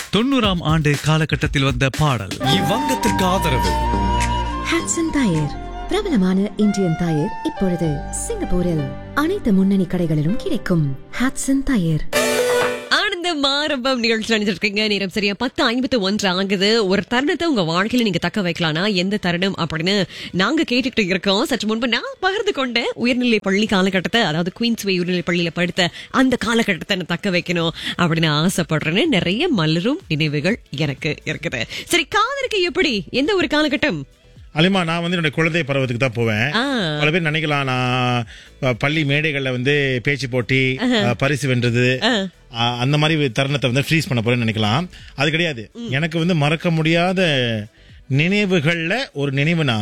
தொண்ணூறாம் ஆண்டு காலகட்டத்தில் வந்த பாடல் இவ்வங்கத்திற்கு ஆதரவு ஹாட்சன் டயர் பிரபலமான இந்தியன் டயர் இப்பொழுது சிங்கப்பூரில் அனைத்து முன்னணி கடைகளிலும் கிடைக்கும் ஹாட்சன் டயர் ஆனந்தம் ஆரம்பம் நிகழ்ச்சி நினைச்சிருக்கீங்க நேரம் சரியா பத்து ஐம்பத்து ஒன்று ஆகுது ஒரு தருணத்தை உங்க வாழ்க்கையில நீங்க தக்க வைக்கலாம்னா எந்த தருணம் அப்படின்னு நாங்க கேட்டுக்கிட்டு இருக்கோம் சற்று முன்பு நான் பகிர்ந்து கொண்ட உயர்நிலை பள்ளி காலகட்டத்தை அதாவது குயின்ஸ்வே உயர்நிலை பள்ளியில படித்த அந்த காலகட்டத்தை நான் தக்க வைக்கணும் அப்படின்னு ஆசைப்படுறேன்னு நிறைய மலரும் நினைவுகள் எனக்கு இருக்குது சரி காதலுக்கு எப்படி எந்த ஒரு காலகட்டம் அலிமா நான் வந்து என்னோட குழந்தை பருவத்துக்கு தான் போவேன் ஆ. பல பேர் நினைக்கலாம் நான் அஹ், பள்ளி மேடைகள்ல வந்து பேச்சு போட்டி அஹ், பரிசு வென்றது அஹ், அந்த மாதிரி தருணத்தை வந்து ஃப்ரீஸ் பண்ண போறேன்னு நினைக்கலாம் அது கிடையாது எனக்கு வந்து மறக்க முடியாத நினைவுகள்ல ஒரு நினைவுனா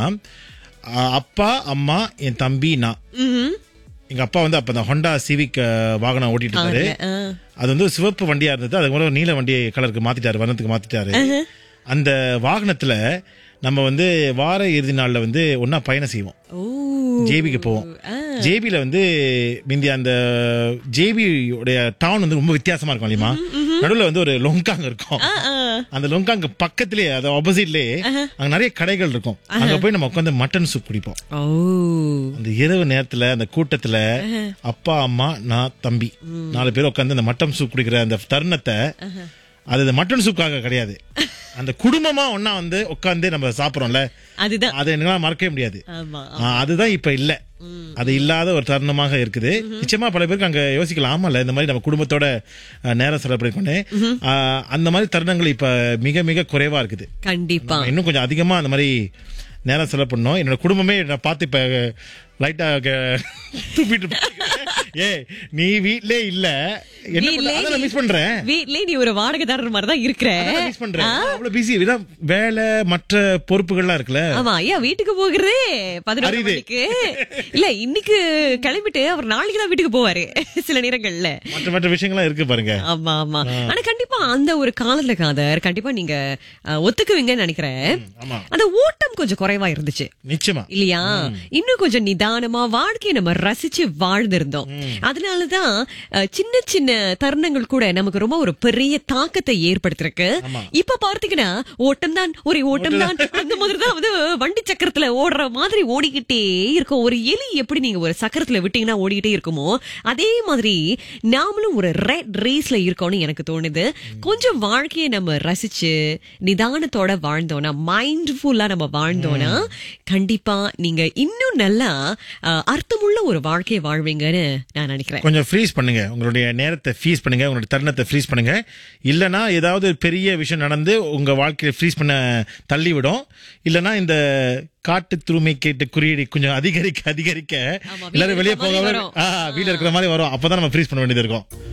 அஹ், அப்பா அம்மா என் தம்பி நான் ம்ஹும். எங்க அப்பா வந்து அப்ப அந்த ஹொண்டா சிவிக் வாகனம் ஓட்டிட்டு இருந்தாரு ஆ. அது வந்து சிவப்பு வண்டியா இருந்தது அதுக்கு முன்னாடி நீல வண்டி கலருக்கு மாத்திட்டாரு வர்ணத்துக்கு மாத்திட்டாரு அந்த வாகனத்துல நம்ம வந்து வார இறுதி நாள்ல வந்து ஒன்னா பயணம் செய்வோம் ஓ ஜேபிக்கு போவோம் ஜேபில வந்து மிந்தி அந்த ஜேபி உடைய டவுன் வந்து ரொம்ப வித்தியாசமா இருக்கும் இல்லையா நடுவுல வந்து ஒரு லொங்காங் இருக்கும் அந்த லொங்காங் பக்கத்திலேயே அது ஆப்போசிட்லயே அங்க நிறைய கடைகள் இருக்கும் அங்க போய் நம்ம உட்காந்து மட்டன் சூப் குடிப்போம் ஓ அந்த இரவு நேரத்துல அந்த கூட்டத்துல அப்பா அம்மா நான் தம்பி நாலு பேர் உட்காந்து அந்த மட்டன் சூப் குடிக்கிற அந்த தருணத்தை அது இந்த மட்டன் சூப்புக்காக கிடையாது அந்த குடும்பமா ஒண்ணா வந்து உட்காந்து நம்ம சாப்பிடுறோம்ல அதுதான் அதை என்னால மறக்கவே முடியாது ஆமா ஆ, அதுதான் இப்ப இல்ல அது இல்லாத ஒரு தருணமாக இருக்குது நிச்சயமா பல பேருக்கு அங்க யோசிக்கலாம் ஆமால இந்த மாதிரி நம்ம குடும்பத்தோட அஹ், நேரம் செலவு பண்ணி அந்த மாதிரி தருணங்கள் இப்ப மிக மிக குறைவா இருக்குது கண்டிப்பா நம்ம இன்னும் கொஞ்சம் அதிகமா அந்த மாதிரி நேரம் செலவு பண்ணோம் என்னோட குடும்பமே நான் பார்த்து இப்ப லைட்டா தூப்பிட்டு இருப்பாங்க. ஏய் நீ வீட்லயே இல்ல என்ன பண்ண வீட்லயே அதான் நீ- மிஸ் பண்றேன் வீட்லயே நீ ஒரு வாடகைதாரர் மாதிரி தான் இருக்கிற மிஸ் பண்றேன் அவ்வளவு பிஸி இதான் வேலை மற்ற பொறுப்புகள்லாம் இருக்குல்ல ஆமா ஐயா வீட்டுக்கு போகிறதே பதினொரு அரிது. மணிக்கு இல்ல இன்னைக்கு கிளம்பிட்டு அவர் நாளைக்கு தான் வீட்டுக்கு போவாரு சில நேரங்கள்ல மற்ற மற்ற விஷயங்கள்லாம் இருக்கு பாருங்க ஆமா ஆமா ஆனா கண்டிப்பா அந்த ஒரு காலத்துல காதர் கண்டிப்பா நீங்க அஹ், ஒத்துக்குவீங்கன்னு நினைக்கிறேன் ஆமா அந்த ஓட்டம் கொஞ்சம் குறைவா இருந்துச்சு நிச்சயமா இல்லையா இன்னும் கொஞ்சம் நிதானமா வாழ்க்கையை நம்ம ரசிச்சு வாழ்ந்திருந்தோம் அதனாலதான் அஹ், சின்ன சின்ன தருணங்கள் கூட நமக்கு ரொம்ப ஒரு பெரிய தாக்கத்தை ஏற்படுத்திருக்கு இப்ப பார்த்தீங்கன்னா ஓட்டம் தான் ஒரு ஓட்டம் தான் அந்த மாதிரி தான் வந்து வண்டி சக்கரத்துல ஓடுற மாதிரி ஓடிக்கிட்டே இருக்கும் ஒரு எலி எப்படி நீங்க ஒரு சக்கரத்துல விட்டீங்கன்னா ஓடிக்கிட்டே இருக்குமோ அதே மாதிரி நாமளும் ஒரு ரெட் ரேஸ்ல இருக்கோம்னு எனக்கு தோணுது கொஞ்சம் வாழ்க்கையை நம்ம ரசிச்சு நிதானத்தோட வாழ்ந்தோம்னா மைண்ட்ஃபுல்லா நம்ம வாழ்ந்தோம்னா கண்டிப்பா நீங்க இன்னும் நல்லா அஹ், அர்த்தமுள்ள ஒரு வாழ்க்கையை வாழ்வீங்கன்னு நான் நினைக்கிறேன் கொஞ்சம் ஃப்ரீஸ் பண்ணுங்க உங்களுடைய நேரத்தை ஃப்ரீஸ் பண்ணுங்க உங்களுடைய தருணத்தை ஃப்ரீஸ் பண்ணுங்க இல்லனா ஏதாவது ஒரு பெரிய விஷயம் நடந்து உங்க வாழ்க்கையை ஃப்ரீஸ் பண்ண தள்ளி விடும் இல்லனா இந்த காட்டு துருமை கேட்டு குறியீடு கொஞ்சம் அதிகரிக்க அதிகரிக்க ஆமா, வீட்ல எல்லாரும் வெளியே இருக்கிற மாதிரி போகாம வரும். ஆ, வீட்ல இருக்கிற மாதிரி வரும் அப்பதான் நம்ம ஃப்ரீஸ் பண்ண வேண்டியது இருக்கும்